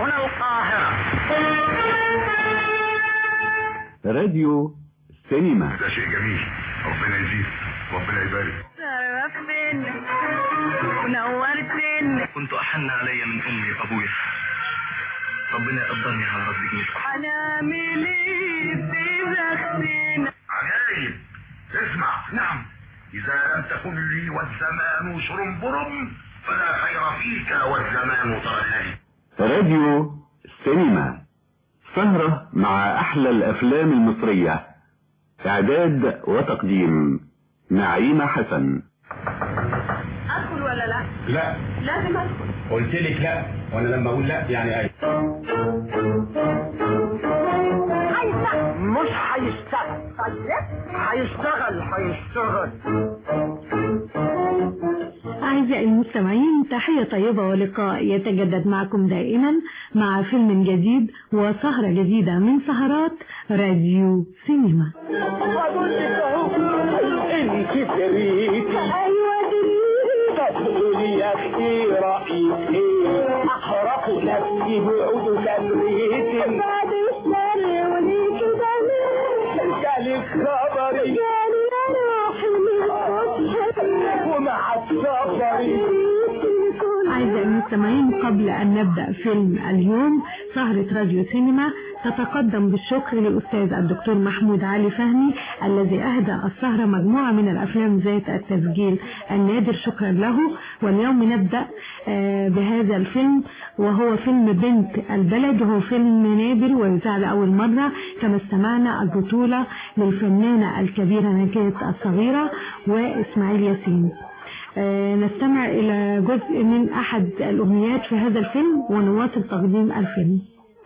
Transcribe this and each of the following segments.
هنا القاهرة راديو سينما ده شيء جميل ربنا يزيد ربنا يبارك شرفتنا ونورتنا كنت أحن علي من أمي وأبويا ربنا يقدرني على رد جنيه هنعمل ايه في بختنا عجايب اسمع نعم إذا لم تكن لي والزمان شرنبرم فلا خير فيك والزمان ترهلي راديو سينما سهرة مع أحلى الأفلام المصرية إعداد وتقديم نعيمة حسن ادخل ولا لا لا لازم ادخل قلت لك لا وانا لما اقول لا يعني اي هيستحق مش هيشتغل هيشتغل هيشتغل أعزائي المستمعين تحية طيبة ولقاء يتجدد معكم دائما مع فيلم جديد وسهرة جديدة من سهرات راديو سينما بقول لك اهو انت دريتي أيوة تقولي يا اختي رايك ايه احرق نفسي بعود تمريت بعد الشر وليك جالك خبري جالي روحي من الصبح ومع السفري أعزائي المستمعين قبل أن نبدأ فيلم اليوم سهرة راديو سينما تتقدم بالشكر للأستاذ الدكتور محمود علي فهمي الذي أهدى السهرة مجموعة من الأفلام ذات التسجيل النادر شكرا له واليوم نبدأ آه، بهذا الفيلم وهو فيلم بنت البلد وهو فيلم نادر ويذاع لأول مرة كما استمعنا البطولة للفنانة الكبيرة نجاة الصغيرة وإسماعيل ياسين آه، نستمع إلى جزء من أحد الأغنيات في هذا الفيلم ونواصل تقديم الفيلم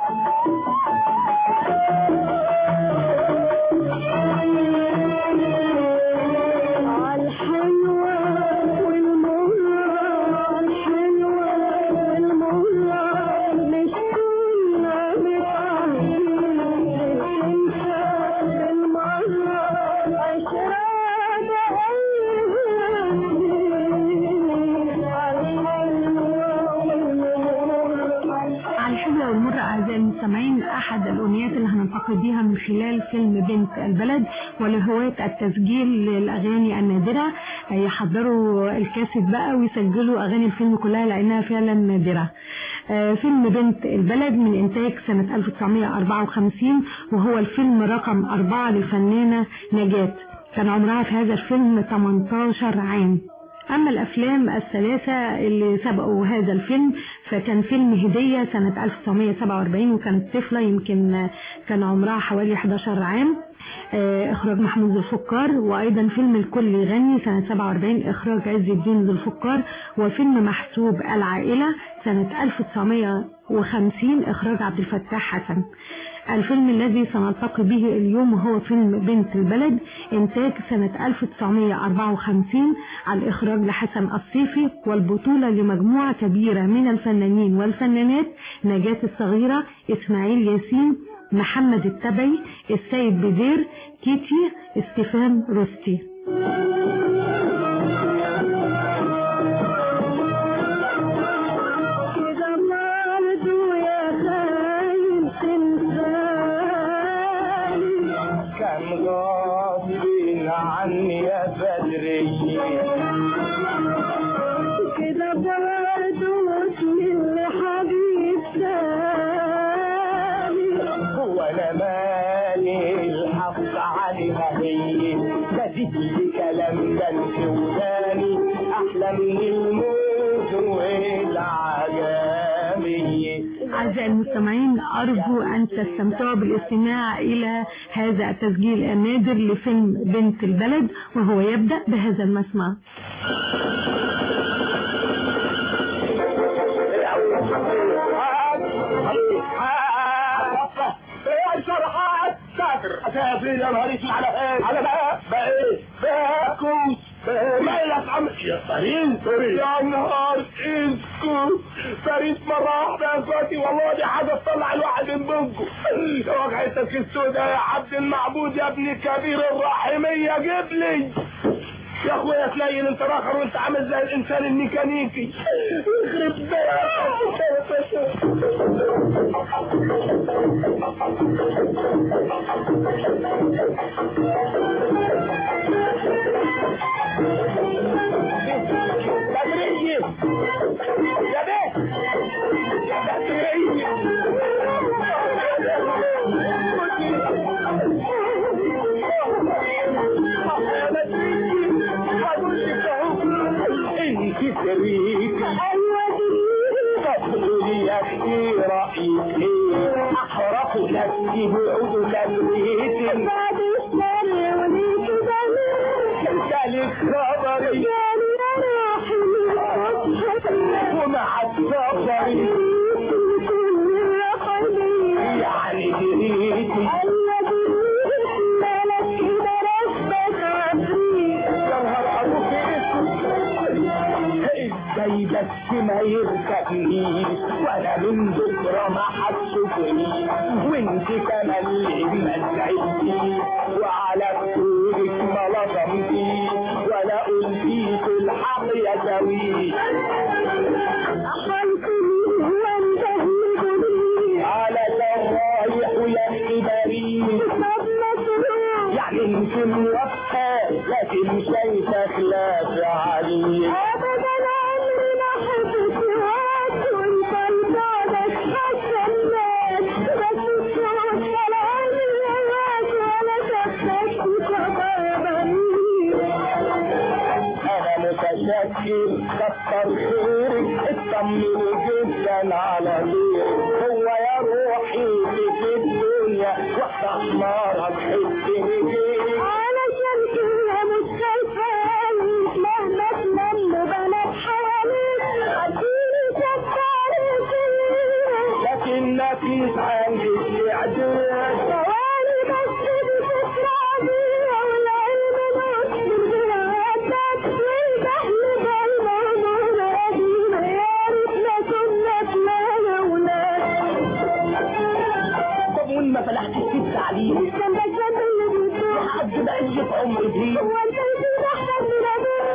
الحلوة والمرة الحلوة والمرة مش كنا متعودين ننسى بالمرة عشرة على الحلوة والمرة أعزائي المستمعين أحد الأغنيات اللي هننتقد بيها من خلال فيلم بنت البلد ولهواة التسجيل للأغاني النادرة يحضروا الكاسيت بقى ويسجلوا أغاني الفيلم كلها لأنها فعلا نادرة آه، فيلم بنت البلد من إنتاج سنة 1954 وهو الفيلم رقم أربعة للفنانة نجاة كان عمرها في هذا الفيلم 18 عام أما الأفلام الثلاثة اللي سبقوا هذا الفيلم فكان فيلم هدية سنة 1947 وكانت طفلة يمكن كان عمرها حوالي 11 عام آه، إخراج محمود ذو الفقار وأيضا فيلم الكل يغني سنة 47 إخراج عز الدين ذو الفقار وفيلم محسوب العائلة سنة 1950 إخراج عبد الفتاح حسن الفيلم الذي سنلتقي به اليوم هو فيلم بنت البلد إنتاج سنة 1954 على الإخراج لحسن الصيفي والبطولة لمجموعة كبيرة من الفنانين والفنانات نجاة الصغيرة إسماعيل ياسين محمد التبعي السيد بدير كيتي استفان رستي كده برضو يا خاين تنساني كان غاضبين عني يا بدري كده برضو اسمي اللي حبيب ثاني هو انا مالي الحق عليها هي بديت لي كلام بنت وداني احلى من الموت والعجمية أعزائي المستمعين أرجو أن تستمتعوا بالاستماع إلى هذا التسجيل النادر لفيلم بنت البلد وهو يبدأ بهذا المسمع اسافر يا نهار اسود على ايه على بقى بقى ايه باكوس مالك عم يا فريد يا نهار اسكت فريد مرة واحدة يا اخواتي والله دي حاجة تطلع الواحد من بنكو يا وجعتك السوداء يا عبد المعبود يا ابن كبير الرحمية جيب لي يا اخويا تلاقي انت راخر وانت عامل زي الانسان الميكانيكي يخرب بدرية يا بيه يا بدرية انت فريق فضلي في رأيك احرق لك بعود لبريت بعد الشر وليك ذلك خبري ومع السفر يعني دريتي ازاي بس ما يركبنيش وانا من بكره ما هتشوفنيش وانت كمان اللي ما زعلتيش وعلى طولك ما لطمتيش ولا قلتيش الحق يا زويش على رايح ويا بريء يعني انت موفقة لكن شايفة خلاف عليك ابدا عمري ما حبيت هواك وانت لبعدك حتى الناس بس الصوت ولا عمري هواك ولا شفتك انا متشكر كتر خيرك اطمني جدا على غيرك هو يا روحي في الدنيا واحدة حمارة تحبني غيرك علشان كده مش خايفة مهما تلم بنات حواليك اديني تفكرك لكن مفيش عندك اعداد ثواني بس بتسمع بيها والعلم نصر بالعدد والجهل بالموضوع قديم يا ريتنا كنا طلعنا ولاد طب وين ما فلحت في التعليم كان ده الجنب اللي بيطير لحد بقى اللي في عمري فيه هو انت بتقول احسن من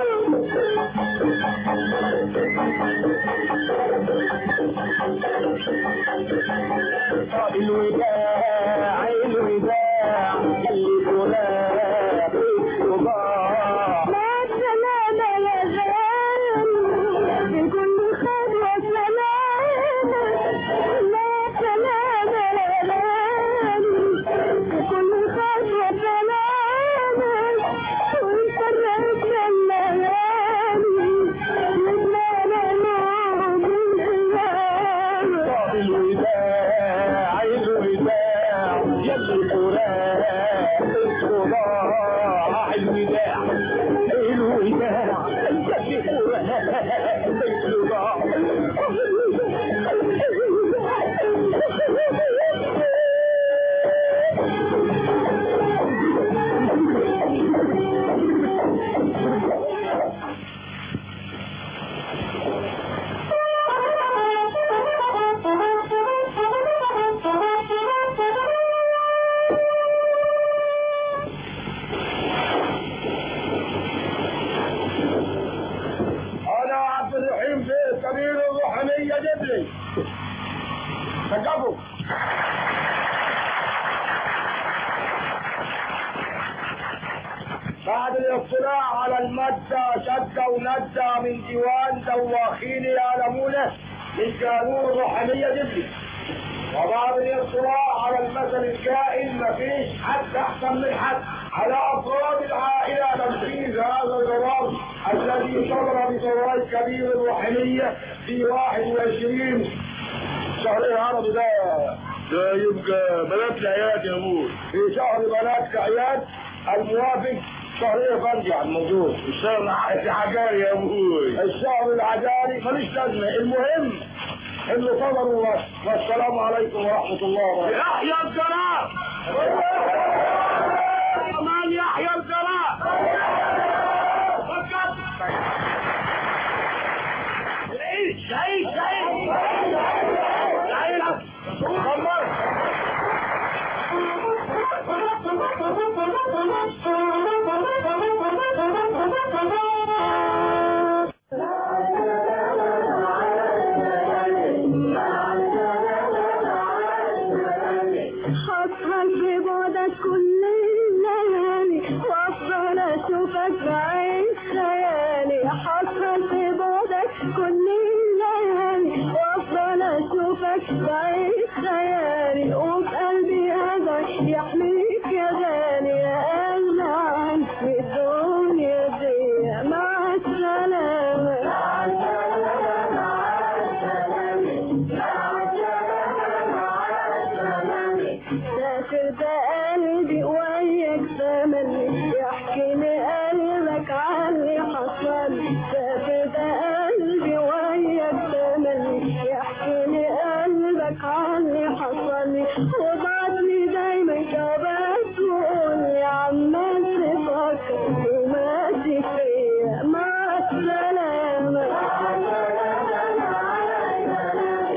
ابوك الوداع الوداع اللي فراق الصباح مع السلامة يا غالي في كل خطوة سلامة مع السلامة يا غالي في كل خطوة سلامة ونفرقنا الليالي ونبنى نوم الأيام الوداع الوداع يلي فراق الصباح الوداع الوداع يلي فراق انا عبد الرحيم في كبير الروحانية جبلي سقفوا بعد الاطلاع على المادة شدة وندة من ديوان دواخين يعلمونه من قانون الروحانية جبلي وبعد الاطلاع على المثل الكائن مفيش حد احسن من حد على افراد العائله تنفيذ هذا القرار الذي صدر بقرار كبير الروحانيه في 21 شهر العربي ده ده يبقى بنات العياد يا ابوي في شهر بنات العياد الموافق شهر ايه فندي على الموضوع الشهر العجاري يا ابوي الشهر العجاري ماليش لازمه المهم اللي صدروا بس والسلام عليكم ورحمه الله وبركاته يحيى الجلال كمان يحيى الجلال عيش عيش عيش عيش خمر بعيد خيالي وبقلبي هدى يحميك يا غالي يا أغلى عن في الدنيا دي مع السلامة مع السلامة مع السلامة مع السلامة مع السلامة سافر ده قلبي وياك زمن يحكي لي قلبك عن اللي حصل سافر ده قلبي وياك زمن يحكي لي قلبك عن اللي حصل وبعد لي دايما جوابات وقول لي عمال تفكر وماشي فيا مع السلامة مع السلامة مع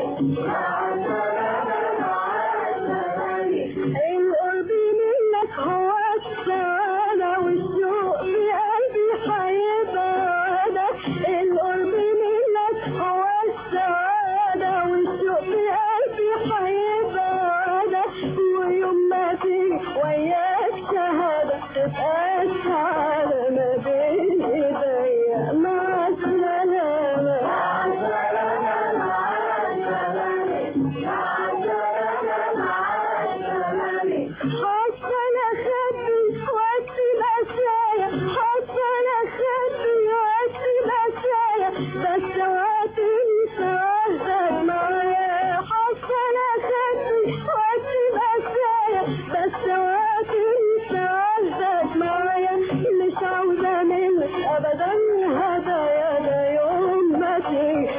القرب منك هو السعادة والشوق في قلبي حيبعدة القرب منك هو السعادة والشوق في قلبي حيبعدة ويوم ما تيجي وياك شهادة تبقى السعادة ما بين ايديا مع السلامة مع السلامة مع السلامة مع السلامة مع السلامة حتى انا خبي وقت مسايا حتى انا خبي وقت مسايا بس وقت انساك معايا حتى انا خبي وقت مسايا بس وقت انساك معايا مش عاوزة منك ابدا هدايا ده يوم ما تيجي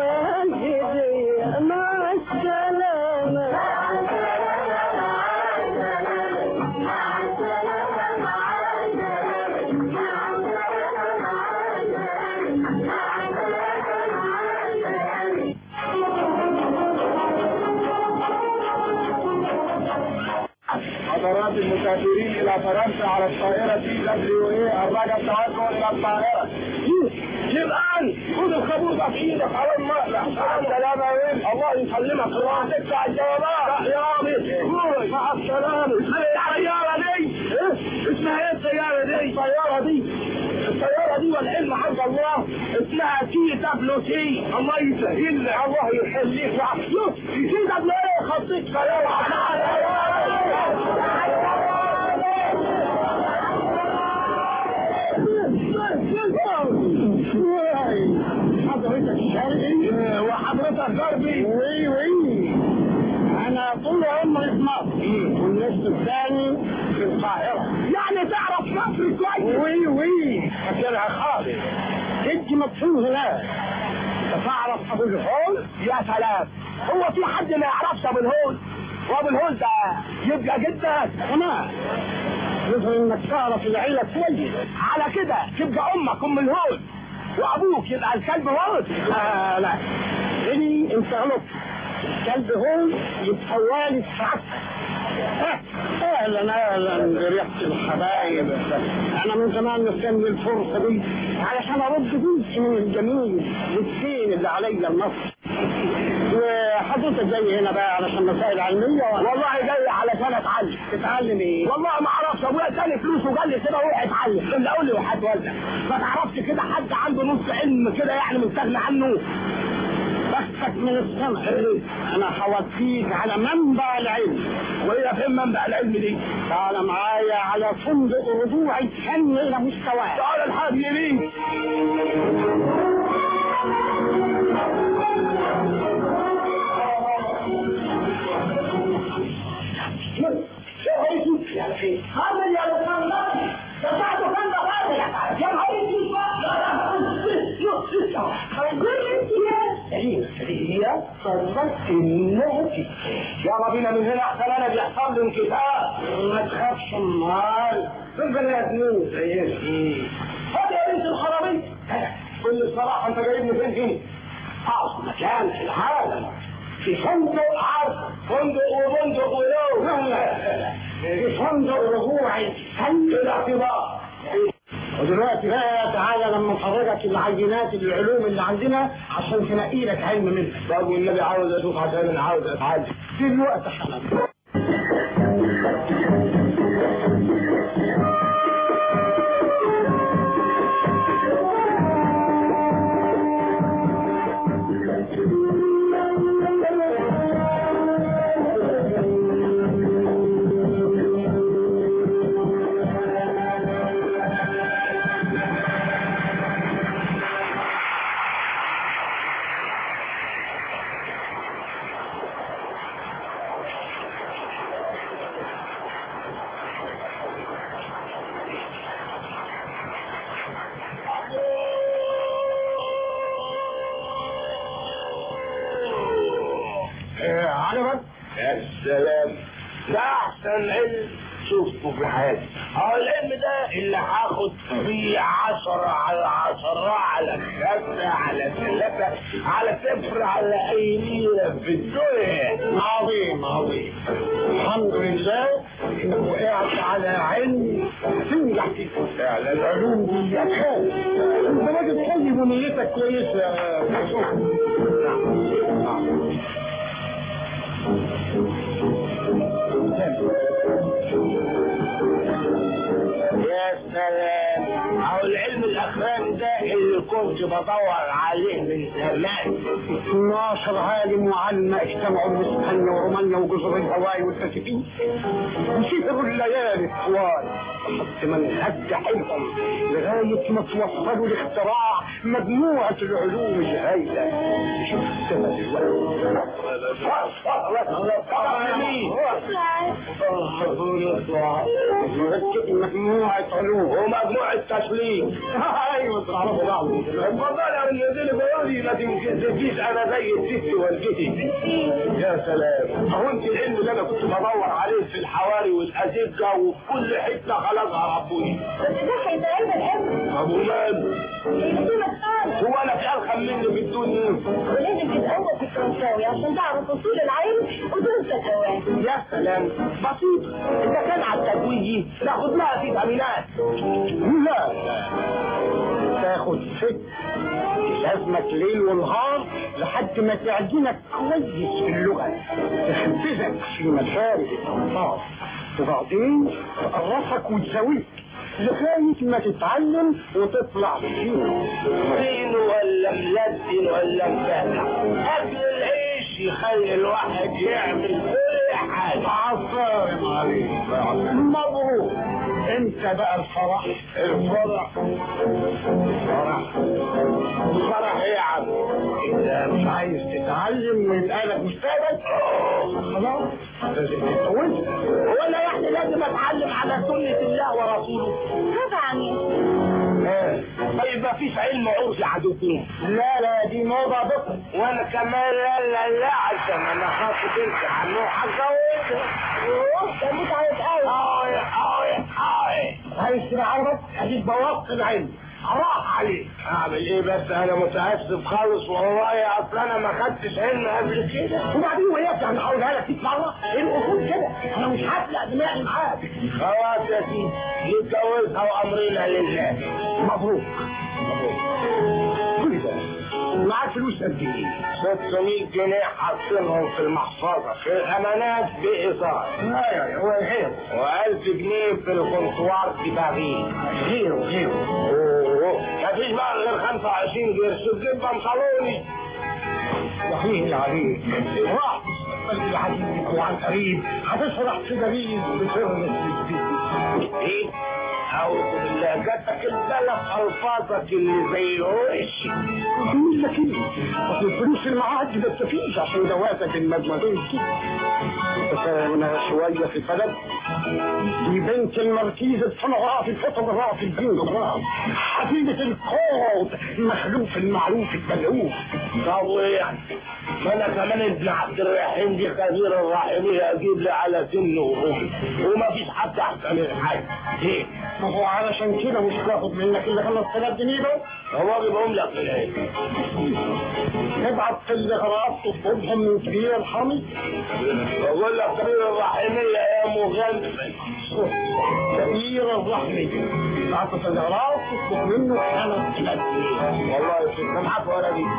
هدية مع السلامة مع السلامة مع السلامة مع السلامة مع السلامة مع السلامة مع السلامة مع السلامة حضرات المسافرين الى فرنسا على الطائرة سي دبليو اي الرجاء التوجه الى الطائرة الان خذ الخبوط في ايدك على المقلع مع السلامة يا ويل الله يسلمك الله تدفع الجوابات يا رامي مع السلامة السيارة دي إيه؟ اسمها ايه السيارة دي؟ السيارة دي السيارة دي والعلم عند الله اسمها سي دبليو سي الله يسهل لك الله يخليك شوف سي دبليو ايه خطيت سيارة حضرتك شرقي وحضرتك غربي وي وي انا طول عمري في مصر والنصف الثاني في القاهرة يعني تعرف مصر كويس وي وي فاكرها خالص انت مدفون هناك تعرف ابو الهول يا سلام هو في حد ما يعرفش ابو الهول وابو الهول ده يبقى جدك كمان يظهر انك تعرف العيلة كويس على كده تبقى امك ام الهول وابوك يبقى الكلب هول آه لا اني انت غلط الكلب هول يبقى والد سعادتك اهلا اهلا بريحة الحبايب انا من زمان مستني الفرصة دي علشان ارد جزء من الجميل والدين اللي عليا النصر وحضرتك جاي هنا بقى علشان مسائل علمية والله جاي علشان اتعلم تتعلم ايه؟ والله ما اعرفش ابويا اداني فلوس وقال لي كده روح اتعلم اللي اقول لي وحد والدك ما تعرفش كده حد عنده نص علم كده يعني مستغني عنه بختك من السمع انا حوطيك على منبع العلم وهي فين منبع العلم دي؟ تعال معايا على فندق رجوع الفن الى مستواه تعال الحاج يمين هذا اللي على الفندق دفعته فندق هذا يا نهار هي صرفت النهج يلا بينا من هنا احسن انا بيحصل لي انكفاء ما تخافش امال فين بني ادمين هات يا بنت الحرامية كل الصراحة انت جايبني فين هنا؟ اعظم مكان في العالم في فندق عرض فندق وبندق ولو في فندق رجوع الفن الاعتبار ودلوقتي بقى تعالى لما نخرجك العينات العلوم اللي عندنا عشان تنقي لك علم منها طب والنبي عاوز اشوف عشان انا عاوز اتعلم دلوقتي حالا يا سلام ده احسن علم شفته في حياتي اه العلم ده اللي هاخد فيه عشرة على عشرة على خمسة على ثلاثة على صفر على اي ليرة في الدنيا عظيم عظيم الحمد لله انك وقعت على علم تنجح فيه فعلا العلوم دي يا خالد انت راجل طيب ونيتك كويسة يا مصطفى. نعم نعم يا سلام او العلم الاخراني ده اللي كنت بدور عليه من زمان 12 عالم وعلمة اجتمعوا من اسبانيا ورومانيا وجزر الهواي والباسيفيك وسهروا الليالي الطوال لحد ما انهد حيلهم لغاية ما توصلوا لاختراع مجموعة العلوم الهائلة شفتها دلوقتي مجموعة علوم ومجموعة تسليم ايوه تعرفوا بعض اتفضل يا النزيل بيقولي ما تنكسفيش انا زي الست والدتي يا سلام اهو انت العلم اللي انا كنت بدور عليه في الحواري والازقه وفي كل حته خلقها ربوني بس ده هيتعمل العلم ابو مال اللي فيه مكان هو انا في ارخم مني في الدنيا ولازم تتقوى في الفرنساوي عشان تعرف اصول العلم وتنسى الاوان يا سلام بسيط اذا كان على التجويد ناخد لها فيتامينات لا لا تاخد ست لازمك ليل ونهار لحد ما تعجنك كويس في اللغة تحفزك في مخارج الألفاظ وبعدين تقرصك وتزاويك لغاية ما تتعلم وتطلع فين فين ولا ملدن ولا مفتح أكل العيش يخلي الواحد يعمل كل حاجة عصارم عليك مبروك انت بقى الفرح الفرح الفرح الفرح ايه يا عم انت مش عايز تتعلم ويبقى لك مستقبل خلاص لازم تتجوز ولا يعني لازم اتعلم على سنة الله ورسوله طبعا ايه طيب ما فيش علم عرفي عدوكم لا لا دي موضة بكرة وانا كمان لا لا لا عشان انا خاطب بنتي عنه هتجوزها ده متعب قوي اوي اوي اوي عايز تبقى عربك اديك بوظت العلم راح عليك اعمل ايه بس انا متاسف خالص والله اصل انا ما خدتش علم قبل كده وبعدين وياك يعني هقولها لك 100 مره الاصول كده انا مش هفلق دماغي معاك خلاص يا سيدي نتجوزها وامرنا لله مبروك مبروك كل ده معاك فلوس قد ايه؟ 600 جنيه حاطينهم في المحفظه في الامانات بايصال ايوه هو غيره و1000 جنيه في الكونتوار في باريس غيره غيره اوه مفيش بقى غير 25 قرش تجيب بنطلوني صحيح عليك راح اللي هتجيك وعن قريب هتشرح في باريس بسر الدين ايه؟ أعوذ بالله جاتك البلف ألفاظك اللي زي وشي مين لك اصل الفلوس اللي معاك ما تكفيش عشان جوازك المدمدين دي انا شوية في بلد دي بنت المركيزة الصنعاء في الحطب الرأس في البنج الرأس حبيبة القوت مخلوف المعروف الملعوف طب يعني ما انا كمان ابن عبد الرحيم دي خبير الراحمية اجيب لي على سنه وامي وما فيش حد احسن من حاجة ليه؟ ما هو علشان كده مش هاخد منك الا 5000 جنيه دول هو اجيبهم لك من ايه؟ ابعت في الاغراض تطلبهم من كبير الحرمي بقول لك كبير الرحمية يا مغني كبير الرحمية ابعت في الاغراض تطلب منه 5000 جنيه والله سمعت ولا دي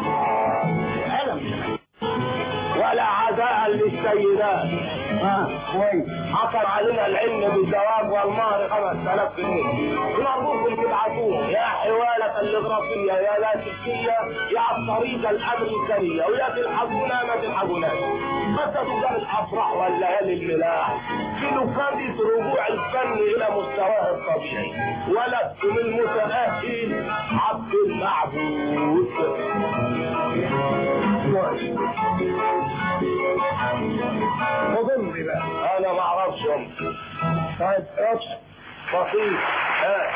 قلم ولا عزاء للسيدات ها كويس حصل علينا العلم بالزواج والمهر 5000 جنيه نرجوكم تبعتوه يا حوالة اللغرافية يا لاسلكية يا الطريقة الأمريكية ويا تلحقونا ما تلحقوناش بس تجار الأفراح والليالي الملاح في نكادة رجوع الفن إلى مستواه الطبيعي ولست من متأهل عبد المعبود وضمني بقى انا ما اعرفش هم طيب اطش بسيط ها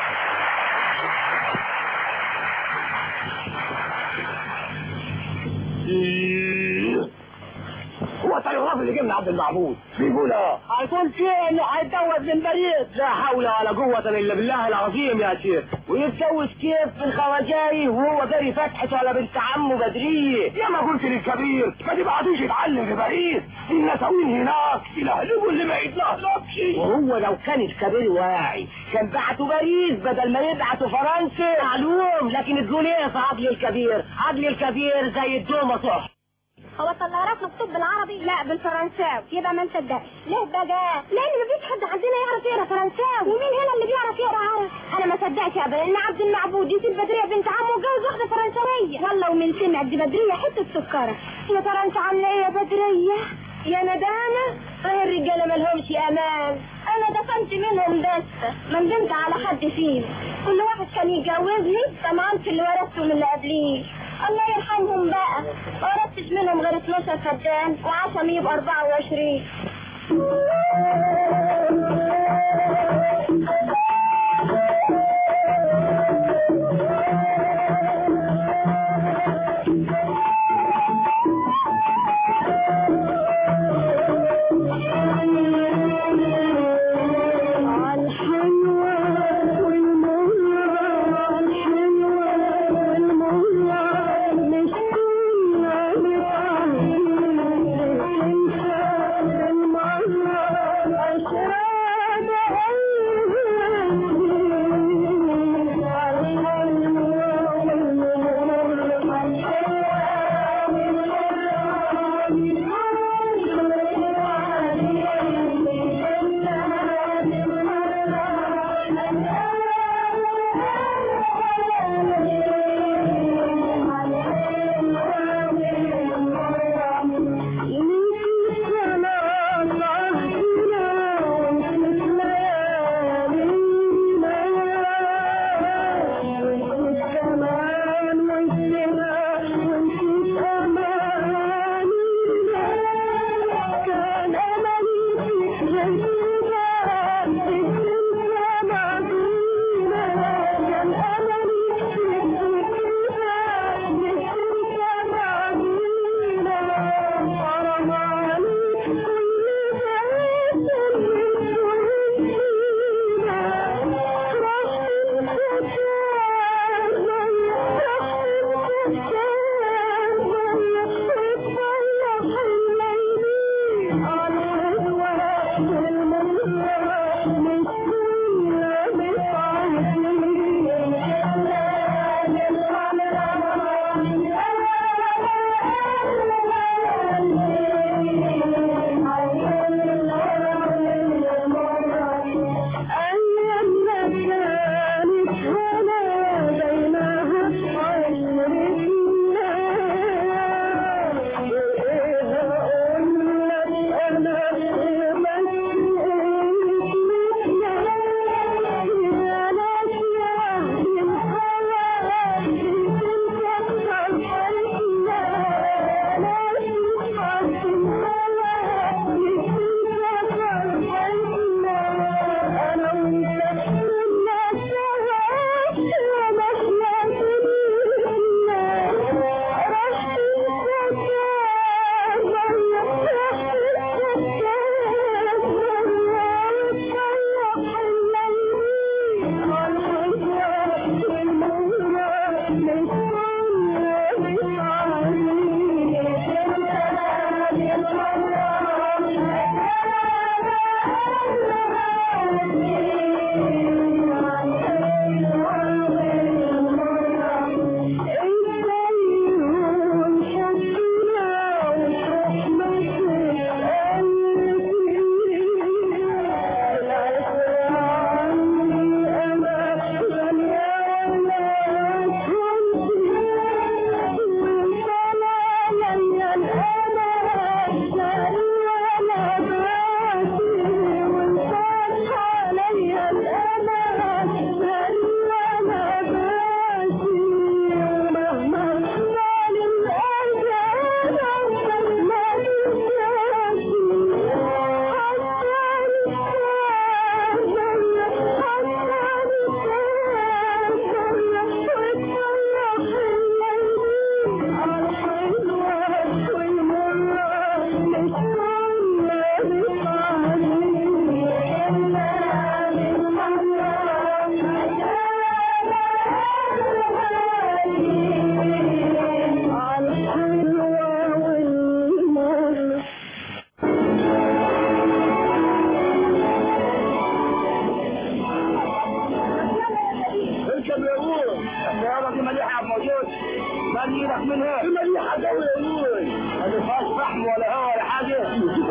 هو التلغراف اللي جبنا عبد المعبود بيقول اه هيكون فيه انه هيتجوز من باريس لا حول ولا قوة الا بالله العظيم يا شيخ ويتجوز كيف في الخواجاي وهو داري فتحة ولا بنت عمه بدرية يا ما قلت للكبير ما تبعتوش يتعلم في باريس النساوين هناك يلهلبوا اللي ما يتلهلبش وهو لو كان الكبير واعي كان بعتوا باريس بدل ما يبعتوا فرنسا معلوم لكن تقول ايه في عقل الكبير عقل الكبير زي الدومة صح هو الطلارات مكتوب بالعربي لا بالفرنساوي يبقى ما نصدقش ليه بقى لان مفيش حد عندنا يعرف يقرا فرنساوي ومين هنا اللي بيعرف يقرا عربي انا ما صدقش ابدا ان عبد المعبود يسيب بدريه بنت عمه وجوز واحده فرنسويه والله ومن سمع دي بدريه حته سكره يا ترى انت عامله ايه يا بدريه يا ندامه اه الرجاله مالهمش امان انا دفنت منهم بس ما ندمت على حد فيهم كل واحد كان يتجوزني ضمنت اللي ورثته من اللي قبليه الله يرحمهم بقى ما ورثتش منهم غير 12 فدان وعشم يبقى 24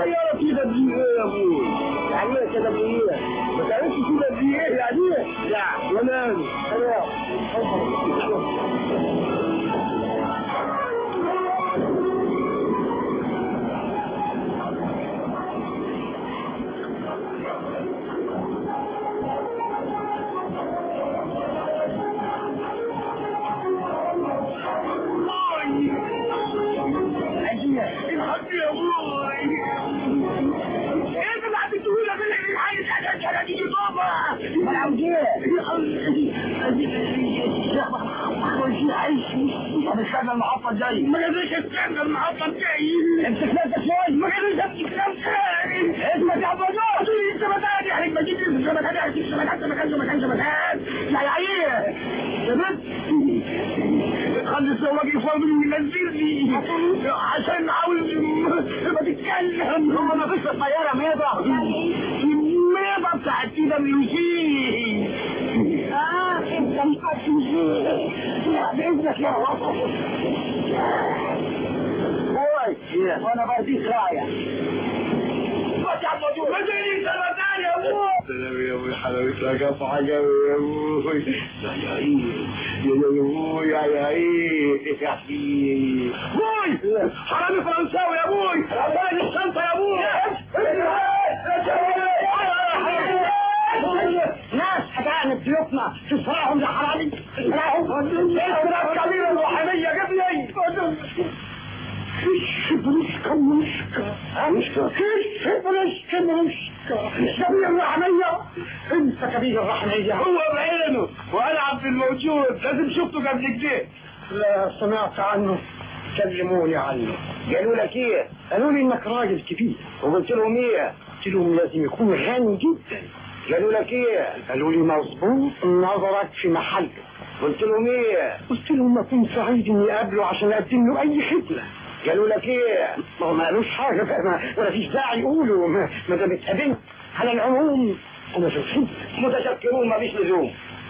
السيارة في بدي ايه يا ابوي يعني ايه كده بدي ايه ما تعرفش في بدي ايه يعني ايه لا ولا انا الحق يا ابوي ايه اللي عملته لك اللي عايز انا دي بابا ما عاوز طب استنى المحطة الجاي ما قدرش استنى المحطة الجاي انت نفسك شوي ما قدرش امسك نفسك اسمع يا ابو نور انت مكان يعني ما تجيش في مكان يعني في مكان في مكان في مكان في مكان لا يا عيال يا بنت خلي السواق يفضل وينزلني عشان عاوز ما تتكلم هو ما فيش الطيارة ميضة الميضة بتاعت كده بيمشي اه انت مش هتمشي باذنك يا وطن كويس وانا بديك رايه سلام يا ابوي حلاوتها كف حاجة يا ابوي يا عيني يا ابوي يا عيني يا عيني ابوي حرامي فرنساوي يا ابوي حرامي الشنطة يا ابوي ناس هتعنف ضيوفنا تسرقهم يا حرامي تسرقهم اضرب كبير الروحانية جيب لي شبرشكا مشكا مشكا شبرشكا مشكا كبير الرحمية انت كبير الرحمية هو بعينه وانا عبد الموجود لازم شفته قبل كده لا سمعت عنه كلموني عنه قالوا لك ايه قالوا لي انك راجل كبير وقلت لهم ايه قلت لهم لازم يكون غني جدا قالوا لك ايه قالوا لي مظبوط نظرك في محله قلت لهم ايه قلت لهم ما كنت سعيد اني اقابله عشان اقدم له اي خدمه قالوا لك ايه ما هو ما قالوش حاجه بقى ما ولا فيش داعي يقولوا ما, ما دام اتقابلت على العموم انا في الخدمه متشكرون ما فيش لزوم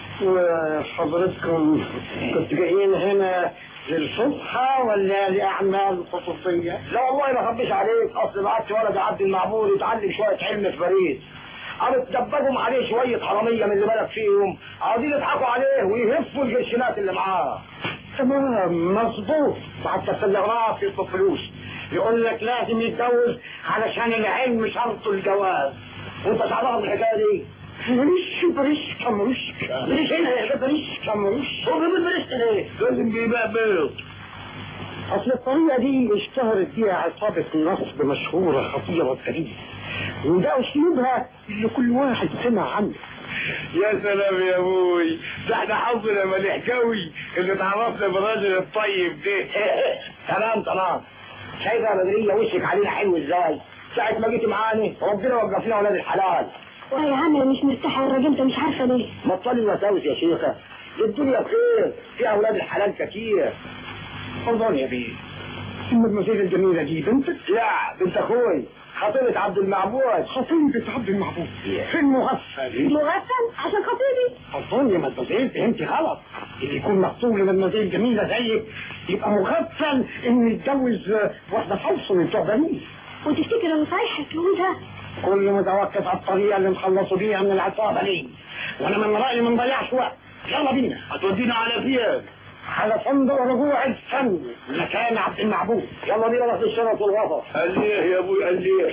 وحضرتكم كنت جايين هنا للفسحة ولا لأعمال خصوصية؟ لا والله ما خبيش عليك أصل بعت ولد عبد المعبود يتعلم شوية علم في باريس قاموا تدبجهم عليه شوية حرامية من اللي بالك فيهم عاوزين يضحكوا عليه ويهفوا الجرشنات اللي معاه تمام مظبوط حتى في التلغراف يطلب فلوس يقول لك لازم يتجوز علشان العلم شرط الجواز وانت تعرف الحكايه دي بريش بريش كمرش بريش هنا يا بريش كمرش هو بيقول بريش ليه؟ لازم بيبقى بيض اصل الطريقه دي اشتهرت بيها عصابه النصب مشهوره خطيره كبيره وده اسلوبها اللي كل واحد سمع عنه يا سلام يا ابوي ده احنا حظنا مليح قوي اللي اتعرفنا بالراجل الطيب ده تمام تمام شايفه يا بدريه وشك علينا حلو ازاي ساعة ما جيت معاني ربنا وقف لنا ولاد الحلال يا عم انا مش مرتاحه يا راجل انت مش عارفه ليه بطلي الوساوس يا شيخة دي الدنيا خير فيها اولاد الحلال كتير انظر يا بيه المدمزيل الجميلة دي بنتك؟ لا بنت اخوي خطيبة عبد المعبود خطيبة عبد المعبود في المغفل مغفل عشان خطيبي أظن يا مدمزيل فهمتي غلط اللي يكون مخطوب لمدمزيل جميلة زيك يبقى مغفل انه يتجوز واحدة فوصل من بتوع باريس وتفتكر انا صحيح هتجوزها كل متوقف على الطريقة اللي نخلصوا بيها من العصابة دي وانا من رأيي ما نضيعش وقت يلا بينا هتودينا على فين؟ على فندق رجوع الفن مكان عبد المعبود يلا بينا نروح الشرف والغفر قال ليه يا ابوي قال ليه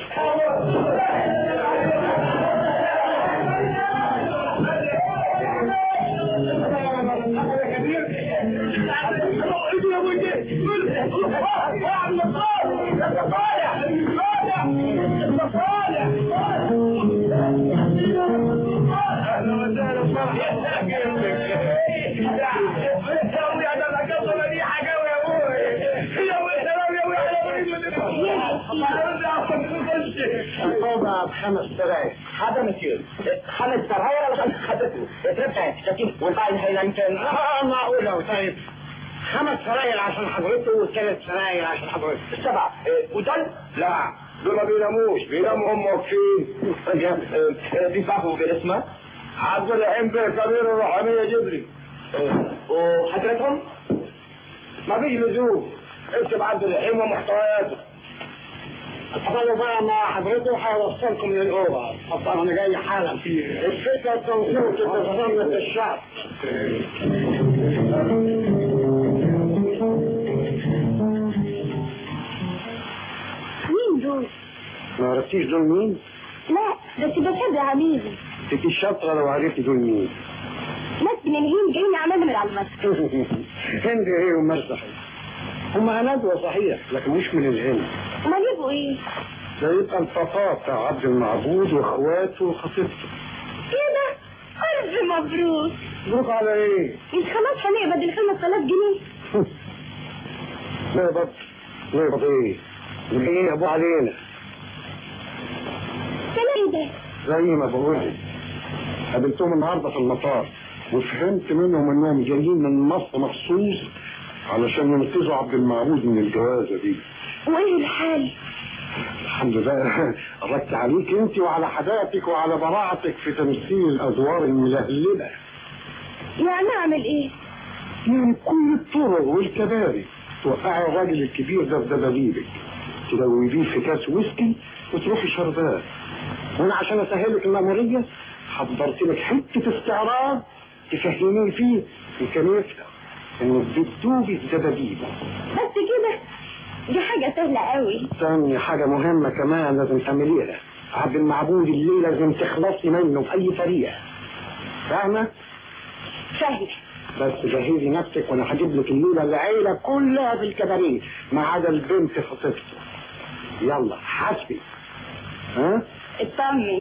الفوضى بخمس سراير هذا مثير خمس سراير ولا خمس خدته اتربع شكيم والباقي هي يمكن اه معقولة طيب خمس سراير عشان حضرته وثلاث سراير عشان حضرته السبعة ودل لا دول ما بيناموش بيناموا هم واقفين بيفهموا باسمه عبد الرحيم بيه كبير الروحانية جبري وحضرتهم ما فيش لزوم اكتب عبد الرحيم ومحتوياته اتفضلوا بقى مع حضرته هيوصلكم للأوضة اتفضل أنا جاي حالا في الفكرة تنصوص تتصنف الشعب مين دول؟ ما عرفتيش دول مين؟ لا بس بحب عميلي انت شاطرة لو عرفتي دول مين ناس من الهند جايين يعملوا من على المسرح هند ايه ومسرحي هما ندوة صحيح لكن مش من الهند امال يبقوا ايه؟ ده يبقى الفقاعة بتاع عبد المعبود واخواته وخطيبته كده ألف مبروك مبروك على ايه؟ مش خلاص هنقبض ال 5000 جنيه نقبض نقبض ايه؟ جايين ابو علينا كلام ده زي ما بقول لك قابلتهم النهارده في المطار وفهمت منهم انهم جايين من مصر مخصوص علشان ينقذوا عبد المعبود من الجوازه دي وايه الحال؟ الحمد لله قربت عليك انت وعلى حداثتك وعلى براعتك في تمثيل الادوار الملهلبه يعني اعمل ايه؟ من كل الطرق والكباري توقعي الراجل الكبير ده في دبابيبك تدوبيه في كاس ويسكي وتروحي شربات وانا عشان اسهلك المأمورية حضرت لك حتة استعراض تفهميه فيه وكان يفتح انك بتدوبي في دبابيبه بس كده دي حاجة سهلة قوي تاني حاجة مهمة كمان لازم تعمليها عبد المعبود الليلة لازم تخلصي منه بأي طريقة فاهمة؟ سهلة بس جهزي نفسك وانا هجيب لك الليله العيله كلها في الكباريه ما عدا البنت خطيبته يلا حسبي ها اطمن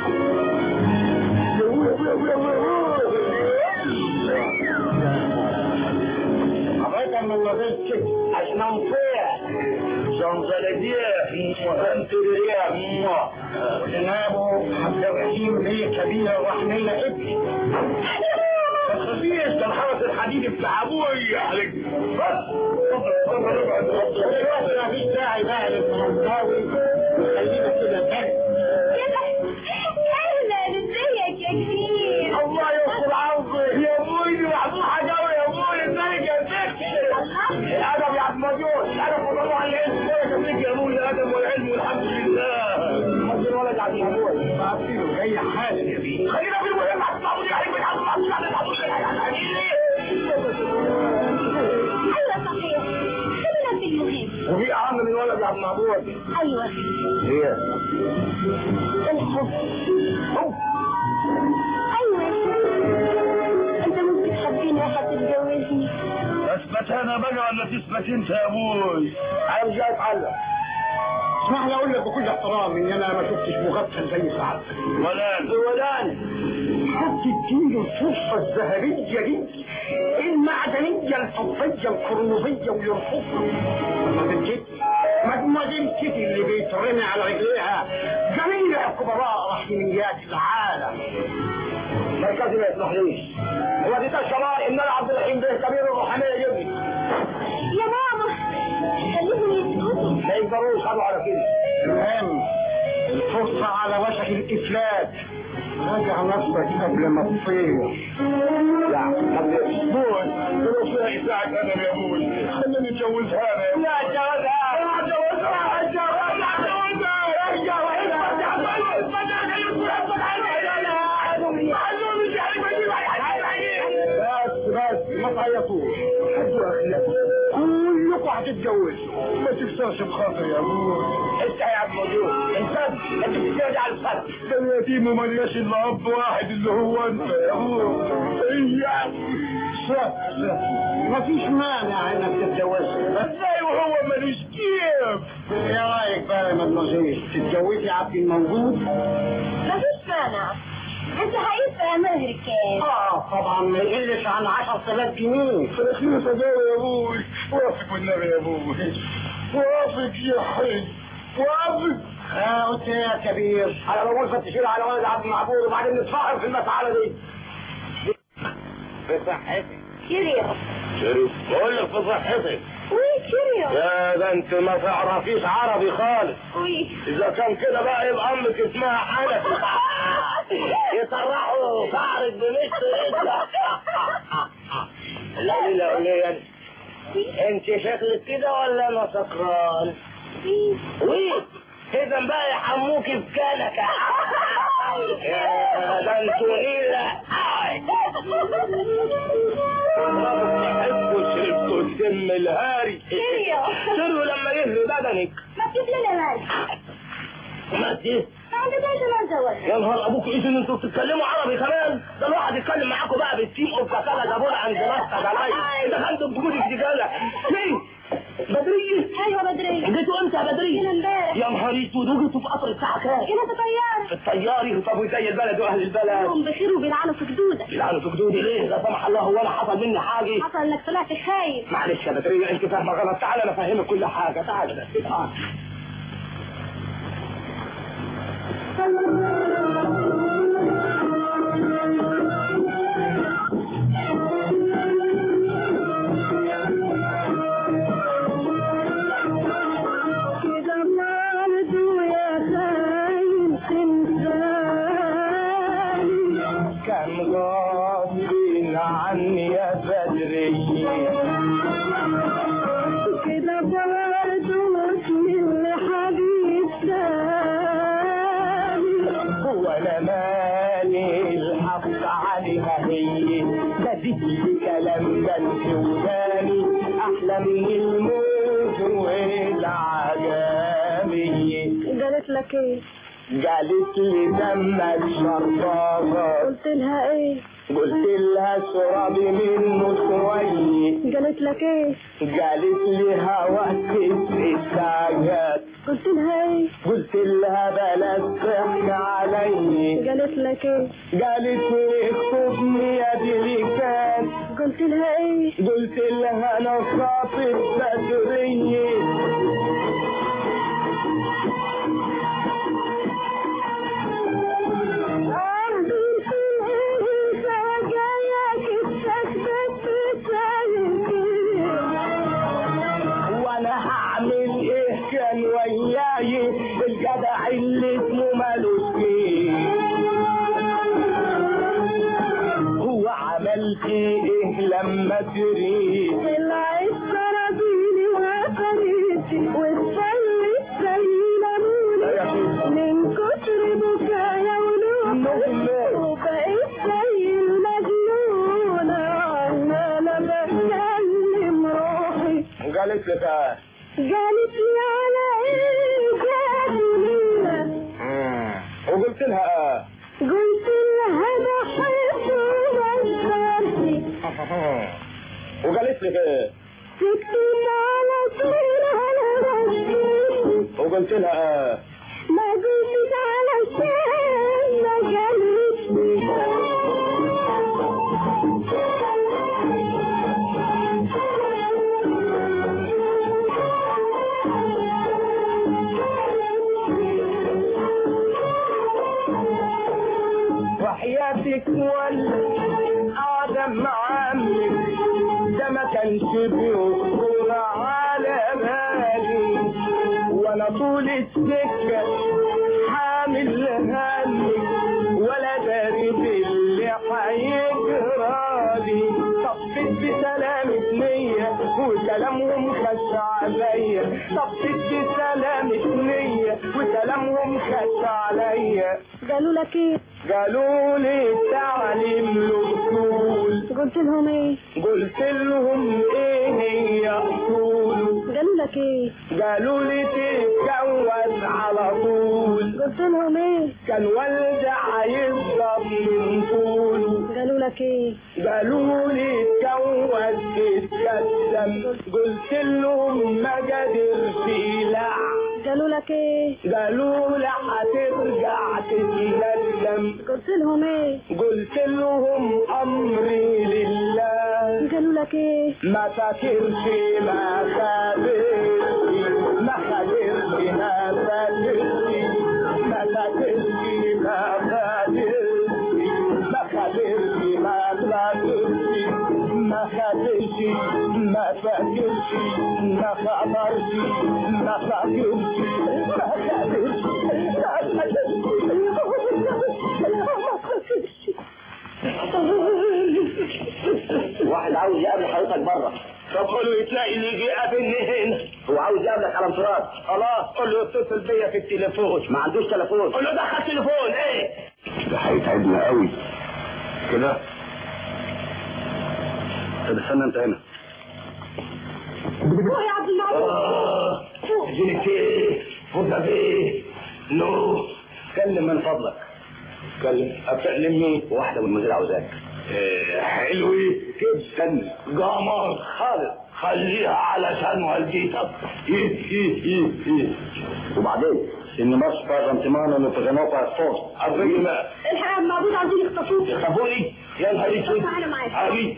حضرتك من وظيفتك عشان فيها شنزلتيه وانتريا وجنابه عبد الرحيم هي كبيره ورحميه ابني خفيف ده الحرس الحديدي بتاع ابوي عليك بس دلوقتي ما فيش داعي بقى للفرنساوي خلينا كده تاني اهلا ازيك يا كريم الله يستر عرضي يا ابوي دي محبوحه قوي يا ابوي ازيك يا ست الادب يا عبد المجيد الادب والله على العلم كويس ابنك يا ابوي الادب والعلم والحمد لله حد الولد عبد المعبود عارفينه جاي حالا يا بيه خلينا في المهم عبد المعبود يا حبيبي عبد المعبود عبد المعبود ايوه صحيح خلينا في المهم وفي اهم من ولد يا عبد المعبود ايوه هي الحب ايوه انت مش بتحبيني وهتتجوزني اثبت انا بقى ولا تثبت انت يا ابوي عايز جاي اتعلم اسمح لي اقول لك بكل احترام ان انا ما شفتش مغفل زي سعادتك ولا ولان حد تديله الفرصه الذهبيه دي المعدنيه الحبيه القرنبيه ويرفضها مجموعة كيتي مجموعة كيتي اللي بيترمي على رجليها جميع كبراء رحميات العالم مركزي ما يسمحليش هو دي الشباب ان انا عبد الرحيم ده كبير الروحانيه يجي يا ماما خليهم يسكتوا ما يقدروش قالوا على كده المهم الفرصة على وشك الإفلات راجع نفسك قبل ما تطير لا قبل ابوي لو فيها اساعة انا يا ابوي خليني اتجوزها انا يا ابوي لا جوزها لا جوزها بس بس ما تعيطوش حدوا اخلاقكم كلكم هتتجوزوا ما تكسرش بخاطر يا ابوي انت يا عم موجود انت انت بتتجوز على الفرد ده اليتيم وملياش الا اب واحد اللي هو انت يا ابوي اياك صح صح مفيش مانع انك تتجوزها ازاي وهو مالوش كيف ايه رايك بقى يا مدموزيل تتجوزي عبد الموجود مفيش مانع انت هيدفع مهر كام اه طبعا ما يقلش عن 10000 جنيه في الخليفه ده يا ابوي وافق والنبي يا ابوي وافق يا حي وافق اه قلت إيه يا كبير على الامور فتشير على ولد عبد المعبود وبعدين نتفاهم في المسألة دي بصحتك كيريو شريف بقول لك في صحتك وي كيريو يا ده انت ما تعرفيش عربي خالص وي اذا كان كده بقى يبقى امك اسمها حنفي يطرحوا شعرك بمثل ايدك لا لا لا انت شكلك كده ولا انا سكران وي اذا بقى يحموك في كانك يا ده انتوا نيلة تحبوا شربتوا الدم الهاري شربوا لما يهري بدنك ما تجيب لنا مال ما ايه ما عندناش ما نزوج يا نهار ابوك ايه ان انتوا بتتكلموا عربي كمان ده الواحد يتكلم معاكم بقى بالتيم اوف كسالة جابونا عند نفسك عليا دخلتوا بجودك دي جالة فين بدرية ايوه بدرية جيتوا امتى يا بدرية جينا امبارح يا نهار اسود وجيتوا في قطر الساعة كام جينا في طيارة في الطياري طب وزي البلد واهل البلد هم بخير وبيلعنوا في جدودك يلعنوا في جدودي ليه لا سمح الله هو انا حصل مني حاجة حصل انك طلعت خايف معلش يا بدرية انت فاهمة غلط تعالى انا افهمك كل حاجة تعالى بس تعالى كده برضه يا خاين تنساني كان غصب عني يا بدرية كده برضه اسمي الحبيب تاني هو انا مالي الحق عليها هي ده دي كلام ده انت وداني احلى من الموت والعجمية قالت لك ايه قالت لي دمك شرطابة قلت لها ايه قلت لها اشربي منه شوية قالت لك ايه قالت لي هواك الساجات قلت لها ايه قلت لها بلاش تحكي علي قالت لك ايه قالت لي اخطبني يا ديليكات قلت لها ايه قلت لها انا خاطب بدرية وانا هعمل ايه كان وياي الجدع اللي اسمه مالوش فيه هو عملت ايه لما تريد طلعت سرابيلي وقريتي واتفلت سيلة نوني من كتر بكايا ونومي وبقيت زي المجنونة عمالة بكلم روحي قالت لك آه. قالت لي على ايه جاتني وقلت لها اه قلت لها بحب وبنسرتي وقالت لك ايه سكتت على طول على راسي وقلت لها اه ما قلت علشان ما قالتني وحياتك ولا آدم مع عمك ده ما كانش بيخطر على بالي وانا طول السكة حامل همك ولا داري باللي حيجرالي طفت بسلامة نية وكلامهم خش عليا طفت بسلامة نية وكلامهم خش عليا قالوا لك ايه قالوا لي التعليم له اصول قلت لهم ايه قلت لهم ايه هي اصول قالوا لك ايه قالوا لي تتجوز على طول قلت لهم ايه كان والدي هيفضل من طوله قالوا لك ايه قالوا لي اتجوز تتكلم قلت لهم ما قدرت لا قالوا لك ايه قالوا لا هترجع تتكلم قلت لهم ايه قلت لهم امري لله قالوا لك ايه ما فاكرش ما خابرش ما خابرش ما فاكرش ما فاكرش ما خابرش ما خابرش ما فاكرش ما خابرش ما فاكرش ما خبرش ما فاكرش ما خابرش ما واحد عاوز يقابل حضرتك بره طب قول له تلاقي اللي يجي يقابلني هنا هو عاوز يقابلك على انفراد خلاص قول له يتصل بيا في التليفون ما عندوش تليفون قول له دخل تليفون ايه ده هيتعبنا قوي كده طب استنى انت هنا هو يا عبد المعبود اه جينك ايه فوزة ايه نو كلم من فضلك اتكلم اتكلم مين واحدة من المدير عاوزاك إيه، حلوة جدا قمر خالص خليها علشان والدتك إيه إيه إيه إيه وبعدين ان مصر فازنتمان وفازنوفا الصوت الرجل الحق عبد المعبود عاوزين يخطفوك يخافوني يا نهار اسود تعالى معايا. علي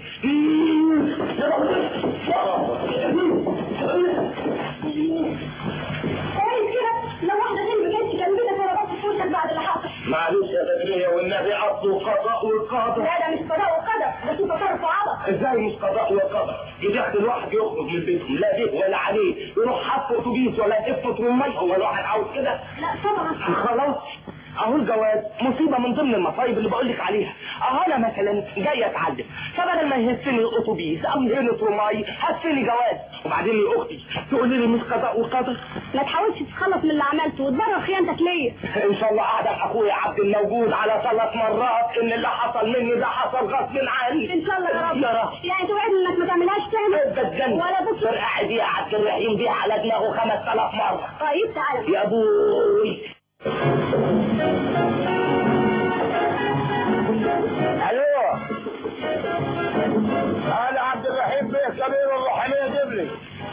كويس كده لو واحدة غير ما كانتش كملت انا بس في وشك بعد اللي حصل معلش يا بدرية والنبي أصله قضاء والقدر لا ده مش قضاء وقدر ده في تصرف وعبط ازاي مش قضاء وقدر يدخل الواحد يخرج من بيتهم لا به ولا عليه يروح حط اتوبيس ولا تفت من ميه هو الواحد عاوز كده لا طبعا خلاص اهو الجواز مصيبه من ضمن المصايب اللي بقول لك عليها اهو انا مثلا جاي اتعلم فبدل ما يهفني الاتوبيس او يهنط رماي هفني جواز وبعدين يا اختي تقول لي مش قضاء وقدر ما تحاولش تتخلص من اللي عملته وتبرر خيانتك ليا ان شاء الله قعدك اخويا عبد الموجود على ثلاث مرات ان اللي حصل مني ده حصل غصب عني ان شاء الله يا رب يا رب يعني توعدني انك ما تعملهاش تاني ابدا ولا بكره صار قاعد يا عبد الرحيم بيه على دماغه 5000 مره طيب تعالى يا ابوي الو انا عبد الرحيم بيه كبير الروحانيه جبلي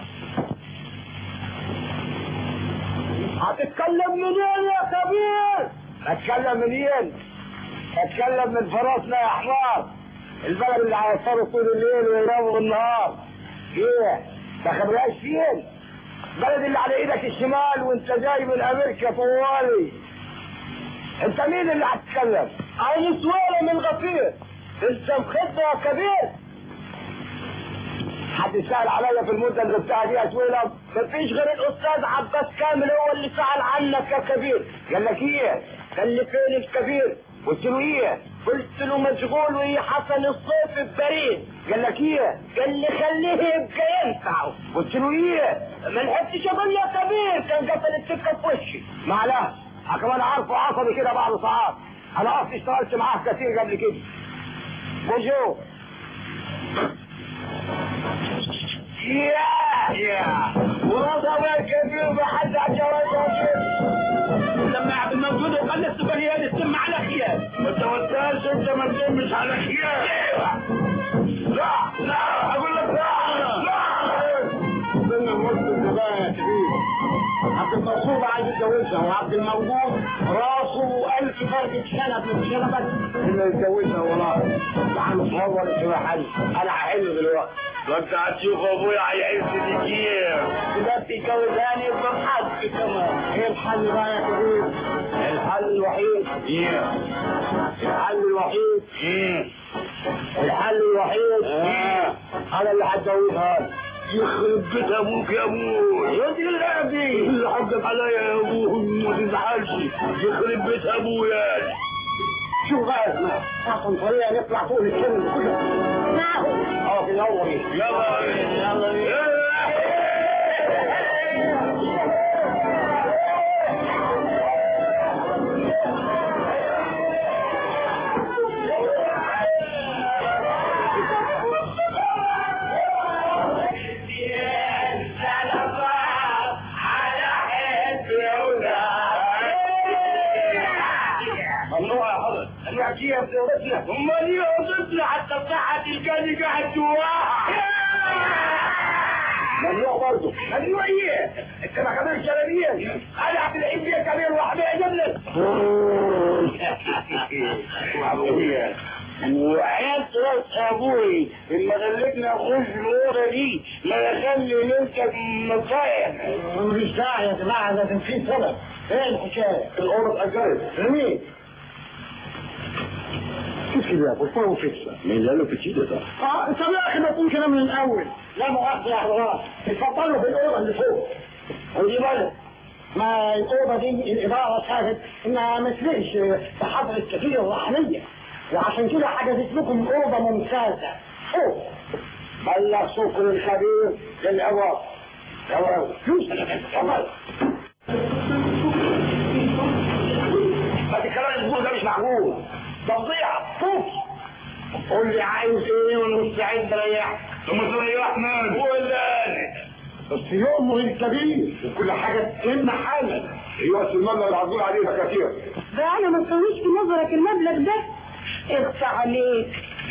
هتتكلم منين يا كبير اتكلم منين اتكلم من فراسنا يا حمار البلد اللي هيصروا طول الليل ويناموا بالنهار ايه ما خبرهاش فين البلد اللي على ايدك الشمال وانت جاي من امريكا طوالي انت مين اللي هتتكلم عايز سويلة من غفير انت مخدة يا كبير حد سأل عليا في المدة اللي بتاع دي يا سويلة مفيش غير الاستاذ عباس كامل هو اللي سأل عنك يا كبير قال لك ايه قال لي فين الكبير قلت له ايه قلت له مشغول وهي حسن الصيف في باريس قال لك ايه قال لي خليه يبقى ينفعه قلت له ايه ما لحقتش اقول يا كبير كان قفل السكه في وشي معلش كمان عارفه عصبي كده بعد ساعات انا اصلي اشتغلت معاه كتير قبل كده بوجو يا يا ورضا يا كبير بحد على الجواز لما عبد الموجود وقال السبريان السم على خيال ما توترش انت ما تسمش على خيال لا لا اقول لك لا لا استنى الوقت ده يا كبير عبد المنصور عايز يتجوزها وعبد الموجود راسه ألف فرد شنب من شنبك اللي يتجوزها والله تعال نصور اسمها حل انا هحل دلوقتي وانت هتشوف ابويا هيعز لي كيف ده تتجوزاني يبقى بحد كمان ايه الحل بقى يا كبير الحل الوحيد ايه الحل الوحيد ايه الحل الوحيد ايه انا اللي هتجوزها يخرب بيت ابوك يا ابوي يا دي اللعبي اللي حقك عليا يا ابوي ما تزعلش يخرب بيت ابويا شوف بقى اسمع احسن طريقه نطلع فوق السن كله معقول اه في الاول يلا يلا ممنوع يا حضر الوحشية بزورتنا امال ايه وصلتنا حتى الصحة تلقاني قاعد جواها ممنوع برضه ممنوع ايه انت ما كمان شلاليه انا عبد الحين بيه كبير وحبيب جبلك وابويا وحياة راس ابوي لما خلتنا نخش الاوضه دي ما يخلي نمسك مصايب مش داعي يا جماعه لازم في سبب ايه الحكايه؟ الاوضه اتاجرت لمين؟ كيف كده يا ابو فهو فكره مين اللي قاله في كده ده؟ اه انت يا اخي ما تقول كده من الاول لا مؤاخذه يا حضرات اتفضلوا في الاوضه اللي فوق ودي بالك ما الاوضه دي الاداره شافت انها ما تليقش بحضره كثير الرحميه وعشان كده حجزت لكم اوضه ممتازه فوق بلغ سكر الخبير للعوض يلا شوف تفضل بعد كلام الاسبوع ده مش معقول تفضيع فوق قول لي عايز ايه وانا مستعد اريحك ثم تريحنا ولا انا بس يؤمر الكبير وكل حاجة تتم حالا ايوه المبلغ العظيم عليها كثير ده انا ما تسويش في نظرك المبلغ ده اخفى عليك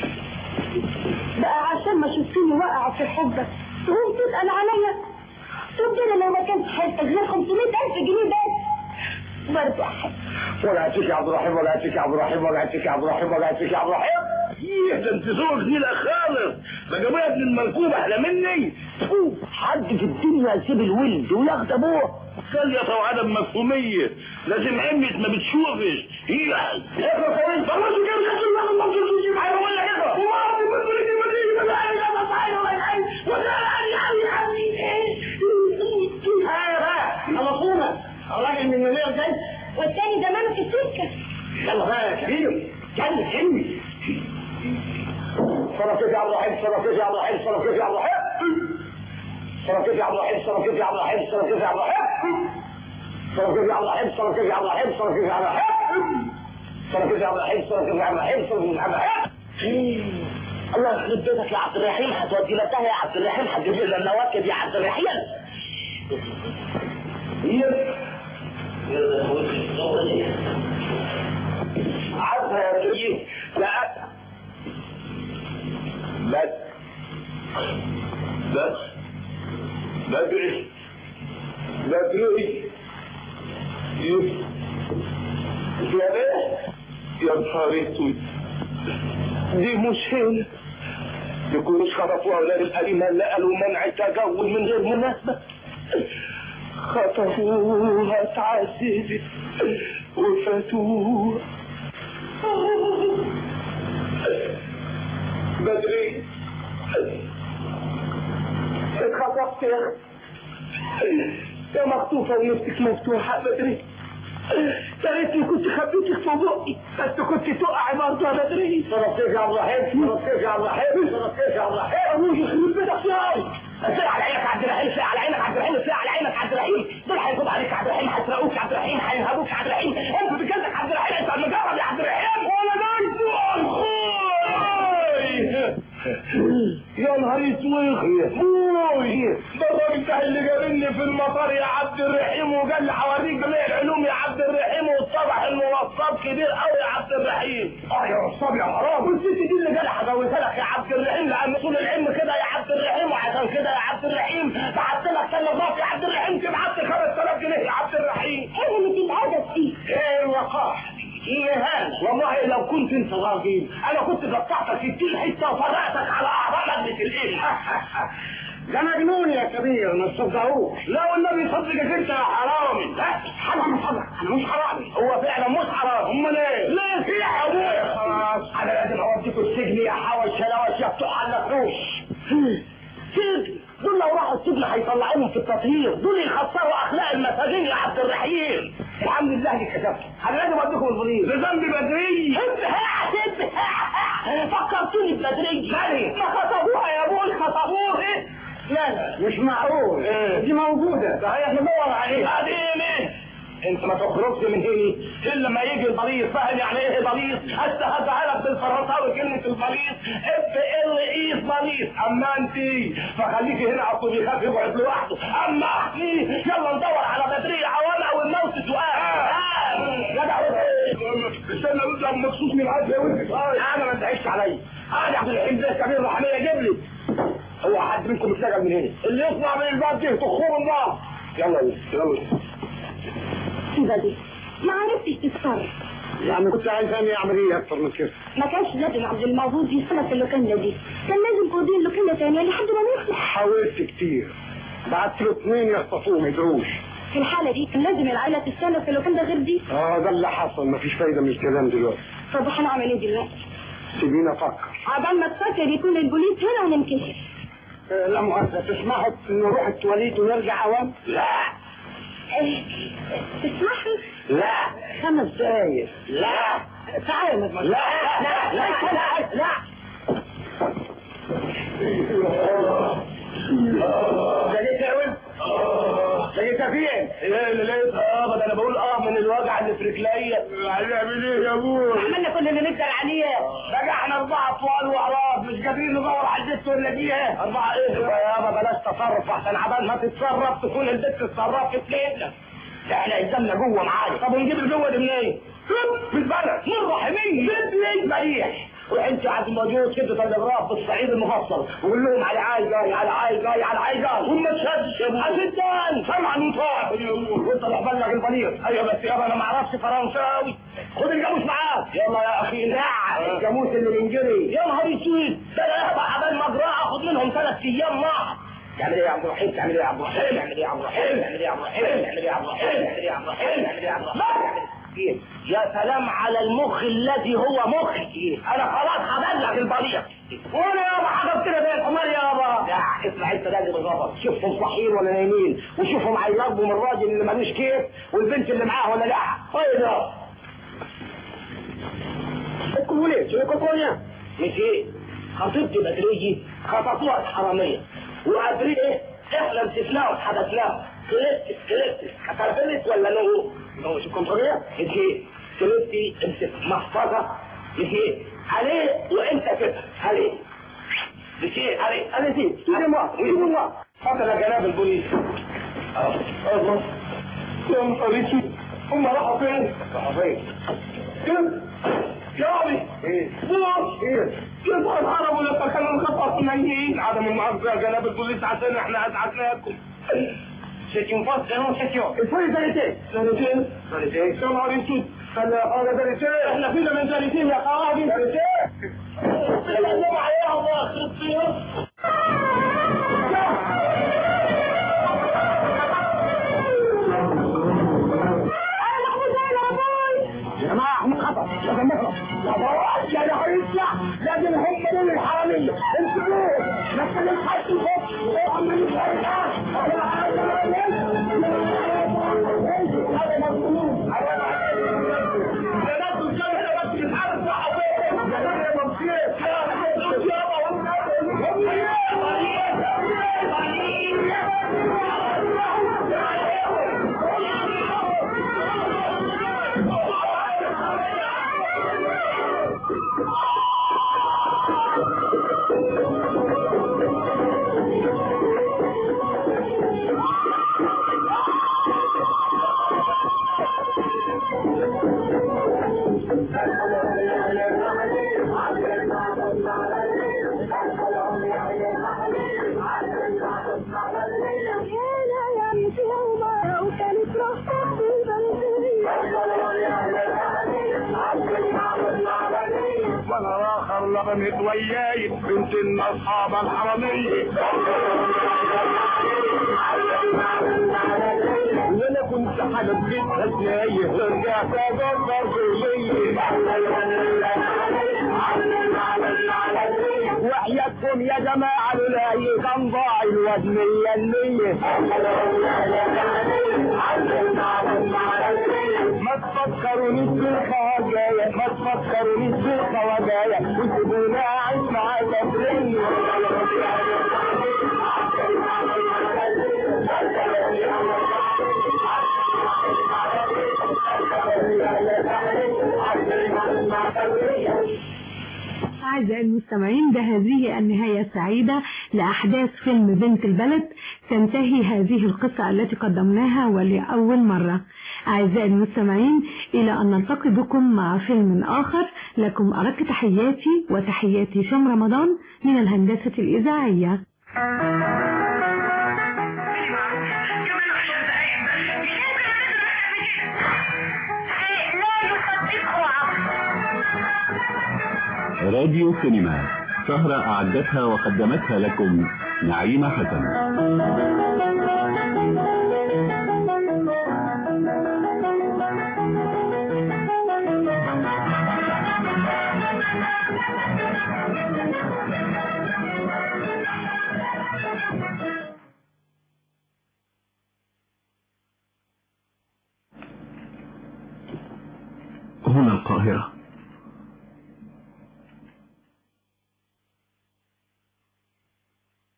بقى عشان ما شفتني واقعة في حبك تقوم تسأل عليا طب ده انا لو ما كانش حياتك غير 500000 جنيه بس برضه احب وجعتك يا عبد الرحيم وجعتك يا عبد الرحيم وجعتك يا عبد الرحيم وجعتك يا عبد الرحيم ايه ده انت ذوقك نيلة خالص ده جماعة ابن المنكوب احلى مني فو، حد في الدنيا يسيب الولد وياخد ابوه خلية وعدم مفهومية لازم عمت ما بتشوفش هي اقرا كويس خلاص كده كده الله ما تقولش يجيب حاجه ولا كده وما اعرف من كل دي ما تيجي ما تعالي لا تعالي ولا تعالي ولا يعني يعني يعني خلصونا الراجل من المنير جاي والتاني زمانه في السكة يلا بقى يا كبير كان حلمي صرف كيف يا عبد الرحيم صرف كيف يا عبد الرحيم صرف كيف يا عبد الرحيم صرف كيف يا عبد الرحيم صرف كيف يا عبد الرحيم صرف كيف يا عبد الرحيم صرف كيف يا عبد الرحيم صرف كيف يا عبد الرحيم صرف كيف يا عبد الرحيم صرف كيف يا عبد الرحيم صرف كيف يا عبد الرحيم صرف كيف يا عبد الرحيم الله يخرب بيتك يا عبد الرحيم هتودي لها يا عبد الرحيم هتجيب لنا النواكب يا عبد الرحيم عارفه يا سيدي لا بس بس بدري بدري يا ايه يا نهار اسود دي مش هنا يكونوا خطفوا اولاد القديمه اللي قالوا منع التجول من غير مناسبه خطفوها اتعذبت وفاتوها بدري اتخطفت يا اخي يا مخطوفه ونفسك مفتوحه بدري يا ريتني كنت خبيتك في بقي بس كنت تقع برضه يا بدري صرف كيف يا عبد الرحيم صرف كيف يا عبد الرحيم صرف كيف يا عبد الرحيم ابوي يخرب بيتك يا سير على عينك عبد الرحيم سير على عينك عبد الرحيم سير على عينك عبد الرحيم دول هيقبض عليك عبد الرحيم هيسرقوك عبد الرحيم هينهبوك عبد الرحيم انت بجلدك عبد الرحيم انت المجرب يا عبد الرحيم ولا يا نهار اسود موي ده الراجل ده اللي جابني في المطار يا عبد الرحيم وقال لي هوريك جميع العلوم يا عبد الرحيم واتضح انه نصاب كبير قوي يا عبد الرحيم اه يا نصاب يا حرام والست دي اللي قال هجوزها لك يا عبد الرحيم لان اصول العلم كده يا عبد الرحيم وعشان كده يا عبد الرحيم بعت لك تلغراف يا عبد الرحيم تبعت لي 5000 جنيه يا عبد الرحيم ايه اللي الادب دي ايه الوقاح ايه هذا والله لو كنت انت راجل انا كنت قطعتك 60 حته وفرقتك على اعضاء لجنه الابل ده مجنون يا كبير ما تصدقوش لا والنبي صدقك انت يا حرامي لا حرام صدق انا مش حرامي هو فعلا مش حرام امال ايه ليه في يا ابويا خلاص انا لازم اوديكوا السجن يا حوش شلاوش يا بتوع النفوش سجن دول لو راحوا السجن هيطلعوهم في التطهير دول يخسروا اخلاق المساجين يا عبد الرحيم الحمد لله اني كتبت انا لازم اوديكم البوليس بذنب بدري فكرتوني ببدري ما خطبوها يا ابوي خطبوها ايه لا لا مش معقول دي موجودة صحيح ندور عليه بعدين ايه انت ما تخرجش من هنا الا لما يجي البليط فاهم يعني ايه بليط حتى هدعها لك بالفرنساوي كلمه البليط اف ال اي بليط اما انت فخليكي هنا على الطول يخاف يقعد لوحده اما اختي يلا ندور على بدريه عوامه والموت سؤال جدع استنى نطلع مخصوص من العزل يا ولد انا ما انتهيش عليا انا عبد الحليم ده كبير رحميه جيب لي هو حد منكم اشتغل من هنا اللي يطلع من الباب ده تخور النار يلا يلا كده دي ما عرفتش تتصرف يعني كنت عايز اني اعمل ايه اكتر من كده ما كانش لازم عبد الموجود يصرف اللوكانة دي كان لازم تودين لوكانة تانية لحد ما نخلص حاولت كتير بعت له اثنين يخطفوه ما يدروش في الحالة دي كان لازم العائلة تستنى في اللوكانة غير دي اه ده اللي حصل مفيش فايدة من الكلام دلوقتي طب هنعمل ايه دلوقتي؟ سيبينا افكر عبال ما تفكر يكون البوليس هنا وننكشف آه، لا مؤاخذة تسمحوا نروح التواليت ونرجع عوام؟ لا إيه، تسمحي؟ لا خمس دقايق لا تعالى لا لا لا لا لا لقيت يا ولد لقيتها فين؟ ايه اللي لقيتها اه ده انا بقول اه من الوجع اللي في رجليا هنعمل ايه يا ابوي؟ عملنا كل اللي نقدر عليه بقى احنا اربعه اطفال واعراض مش قادرين ندور على البت ولا فيها اربعه ايه يابا بلاش تصرف احسن عبال ما تتصرف تكون البت اتصرفت ليلة احنا قدامنا جوه معايا طب ونجيب الجوه دي منين؟ في البلد من رحمين جيب لي مريح وانت عبد الموجود كده تلغراف في الصعيد المفصل وقول لهم على عاي جاي على عاي جاي على عاي جاي وما تشدش يا ابو عشان سمع من طاعة وانت اللي بلغ البليغ ايوه بس يابا انا ما اعرفش فرنساوي خد الجاموس معاك يلا يا اخي لا الجاموس اللي بينجري يا نهار اسود ده انا يابا عبال ما اجراه اخد منهم ثلاث ايام راحه تعمل ايه يا عبد الرحيم تعمل ايه يا عبد الرحيم تعمل ايه يا عبد الرحيم تعمل ايه يا عبد الرحيم تعمل ايه يا عبد الرحيم تعمل ايه يا عبد الرحيم تعمل ايه يا عبد الرحيم يا سلام على المخ الذي هو مخي انا خلاص هبلغ البليغ وانا يابا حضرت كده زي الحمار يابا لا اسمع انت لازم الغلط شوفهم صحيين ولا نايمين وشوفهم هيراقبوا من الراجل اللي ملوش كيف والبنت اللي معاه ولا لا ايه ده تقولوا ليه شو كوكونيا مش ايه خطيبتي بدريجي خطفوها الحراميه وقادرين ايه احنا مسكناه وحبسناه كلت كلت قتلت ولا نو نو شو كنترولية ايه كلتي امسك محفظة ايه عليه وانت كده عليه بشيء عليه عليه دي عليه ما ويقول فضل يا جناب البوليس اه الله يا نهار اسود هم راحوا فين؟ راحوا فين؟ كده يا ابي ايه بص ايه كيف هربوا لما كانوا نخطط منيين عدم المؤاخذة يا جناب البوليس عشان احنا ازعجناكم C'est une fausse dénonciation. Il faut les arrêter. Arrêter Arrêter كم على السود خلى هذا درجة احنا فينا من درجتين يا قواعد درجة تكلم عليها الله يخرب فيها يا جماعة احنا خطأ لازم نخلص لا بواش يا رئيسنا لازم هم دول الحرامية انتبهوا ما تكلمش حد الخط وعمال يتفرقع هذا مظلوم وانا اخر لغمت وياي بنت ان اصحاب الحرمية وانا كنت حلب بيتها سنايه رجعت ادبر كلية وحياتكم يا جماعة لولاي كان ضاع الواد مية المية ما تفكرونيش بالخواجاية ما تفكرونيش بالخواجاية وسيبوني اعيش مع تفريني أعزائي المستمعين بهذه النهاية السعيدة لأحداث فيلم بنت البلد تنتهي هذه القصة التي قدمناها ولأول مرة أعزائي المستمعين إلى أن نلتقي بكم مع فيلم آخر لكم أرق تحياتي وتحيات هشام رمضان من الهندسة الإذاعية راديو سينما سهرة أعدتها وقدمتها لكم نعيمة حسن